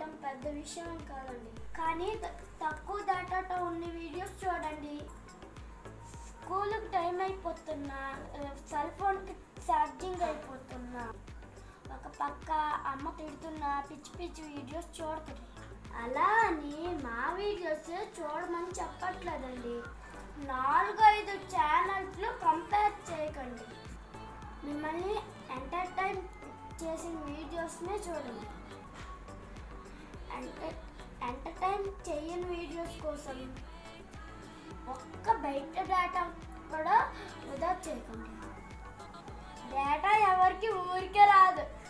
చూడటం పెద్ద విషయం ఏం కాదండి కానీ త- తక్కువ డేటాతో ఉన్న వీడియోస్ చూడండి స్కూల్కి టైం అయిపోతున్నా సెల్ ఫోన్కి ఛార్జింగ్ అయిపోతున్నా ఒక పక్క అమ్మ తిడుతున్న పిచ్చి పిచ్చి వీడియోస్ చూడకండి అలా అని మా వీడియోస్ చూడమని చెప్పట్లేదండి నాలుగు ఐదు ఛానల్స్లో కంపేర్ చేయకండి మిమ్మల్ని ఎంటర్టైన్ చేసిన వీడియోస్నే చూడండి ఎంటర్ ఎంటర్టైన్ చేయని వీడియోస్ కోసం ఒక్క బయట డేటా కూడా వృధా చేయకండి డేటా ఎవరికి ఊరికే రాదు